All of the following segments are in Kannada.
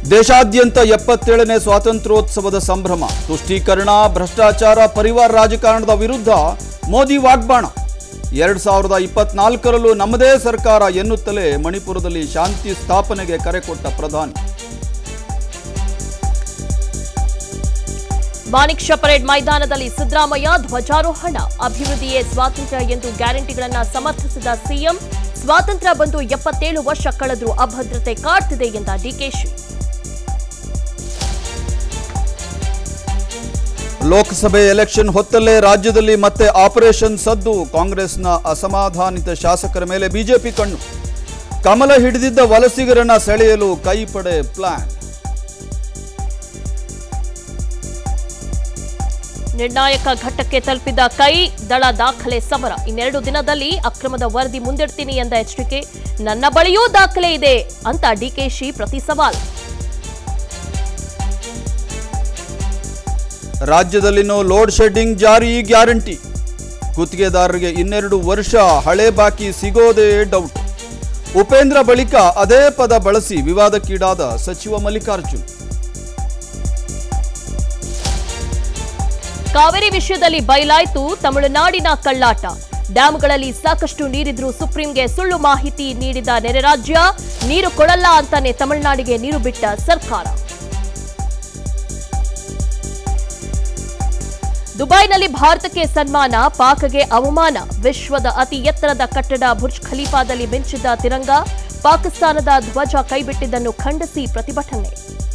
ದೇಶಾದ್ಯಂತ ಎಪ್ಪತ್ತೇಳನೇ ಸ್ವಾತಂತ್ರ್ಯೋತ್ಸವದ ಸಂಭ್ರಮ ತುಷ್ಟೀಕರಣ ಭ್ರಷ್ಟಾಚಾರ ಪರಿವಾರ ರಾಜಕಾರಣದ ವಿರುದ್ಧ ಮೋದಿ ವಾಗ್ಬಾಣ ಎರಡ್ ಸಾವಿರದ ಇಪ್ಪತ್ನಾಲ್ಕರಲ್ಲೂ ನಮ್ಮದೇ ಸರ್ಕಾರ ಎನ್ನುತ್ತಲೇ ಮಣಿಪುರದಲ್ಲಿ ಶಾಂತಿ ಸ್ಥಾಪನೆಗೆ ಕರೆ ಕೊಟ್ಟ ಪ್ರಧಾನಿ ಮಾಣಿಕ್ ಷಾ ಪರೇಡ್ ಮೈದಾನದಲ್ಲಿ ಸಿದ್ದರಾಮಯ್ಯ ಧ್ವಜಾರೋಹಣ ಅಭಿವೃದ್ಧಿಯೇ ಸ್ವಾತಂತ್ರ್ಯ ಎಂದು ಗ್ಯಾರಂಟಿಗಳನ್ನ ಸಮರ್ಥಿಸಿದ ಸಿಎಂ ಸ್ವಾತಂತ್ರ್ಯ ಬಂದು ಎಪ್ಪತ್ತೇಳು ವರ್ಷ ಕಳೆದರೂ ಅಭದ್ರತೆ ಕಾಡ್ತಿದೆ ಎಂದ ಡಿಕೆಶಿ ಲೋಕಸಭೆ ಎಲೆಕ್ಷನ್ ಹೊತ್ತಲ್ಲೇ ರಾಜ್ಯದಲ್ಲಿ ಮತ್ತೆ ಆಪರೇಷನ್ ಸದ್ದು ಕಾಂಗ್ರೆಸ್ನ ಅಸಮಾಧಾನಿತ ಶಾಸಕರ ಮೇಲೆ ಬಿಜೆಪಿ ಕಣ್ಣು ಕಮಲ ಹಿಡಿದಿದ್ದ ವಲಸಿಗರನ್ನ ಸೆಳೆಯಲು ಕೈಪಡೆ ಪ್ಲಾನ್ ನಿರ್ಣಾಯಕ ಘಟ್ಟಕ್ಕೆ ತಲುಪಿದ ಕೈ ದಳ ದಾಖಲೆ ಸಮರ ಇನ್ನೆರಡು ದಿನದಲ್ಲಿ ಅಕ್ರಮದ ವರದಿ ಮುಂದಿಡ್ತೀನಿ ಎಂದ ಎಚ್ಡಿಕೆ ನನ್ನ ಬಳಿಯೂ ದಾಖಲೆ ಇದೆ ಅಂತ ಡಿಕೆಶಿ ಪ್ರತಿ ಸವಾಲ್ ರಾಜ್ಯದಲ್ಲಿನೂ ಲೋಡ್ ಶೆಡ್ಡಿಂಗ್ ಜಾರಿ ಗ್ಯಾರಂಟಿ ಗುತ್ತಿಗೆದಾರರಿಗೆ ಇನ್ನೆರಡು ವರ್ಷ ಹಳೆ ಬಾಕಿ ಸಿಗೋದೇ ಡೌಟ್ ಉಪೇಂದ್ರ ಬಳಿಕ ಅದೇ ಪದ ಬಳಸಿ ವಿವಾದಕ್ಕೀಡಾದ ಸಚಿವ ಮಲ್ಲಿಕಾರ್ಜುನ್ ಕಾವೇರಿ ವಿಷಯದಲ್ಲಿ ಬಯಲಾಯ್ತು ತಮಿಳುನಾಡಿನ ಕಳ್ಳಾಟ ಡ್ಯಾಂಗಳಲ್ಲಿ ಸಾಕಷ್ಟು ನೀರಿದ್ರೂ ಸುಪ್ರೀಂಗೆ ಸುಳ್ಳು ಮಾಹಿತಿ ನೀಡಿದ ನೆರೆ ರಾಜ್ಯ ನೀರು ಕೊಡಲ್ಲ ಅಂತಾನೆ ತಮಿಳುನಾಡಿಗೆ ನೀರು ಬಿಟ್ಟ ಸರ್ಕಾರ ದುಬೈನಲ್ಲಿ ಭಾರತಕ್ಕೆ ಸನ್ಮಾನ ಪಾಕ್ಗೆ ಅವಮಾನ ವಿಶ್ವದ ಅತಿ ಎತ್ತರದ ಕಟ್ಟಡ ಬುರ್ಜ್ ಖಲೀಫಾದಲ್ಲಿ ಮಿಂಚಿದ್ದ ತಿರಂಗ ಪಾಕಿಸ್ತಾನದ ಧ್ವಜ ಕೈಬಿಟ್ಟಿದ್ದನ್ನು ಖಂಡಿಸಿ ಪ್ರತಿಭಟನೆ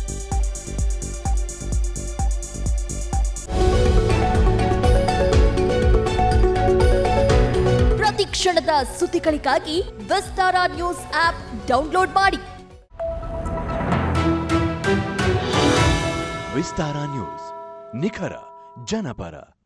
ಪ್ರತಿ ಕ್ಷಣದ ಸುದ್ದಿಗಳಿಗಾಗಿ ವಿಸ್ತಾರ ನ್ಯೂಸ್ ಆಪ್ ಡೌನ್ಲೋಡ್ ಮಾಡಿ ವಿಸ್ತಾರ ನ್ಯೂಸ್ ನಿಖರ ಜನಪರ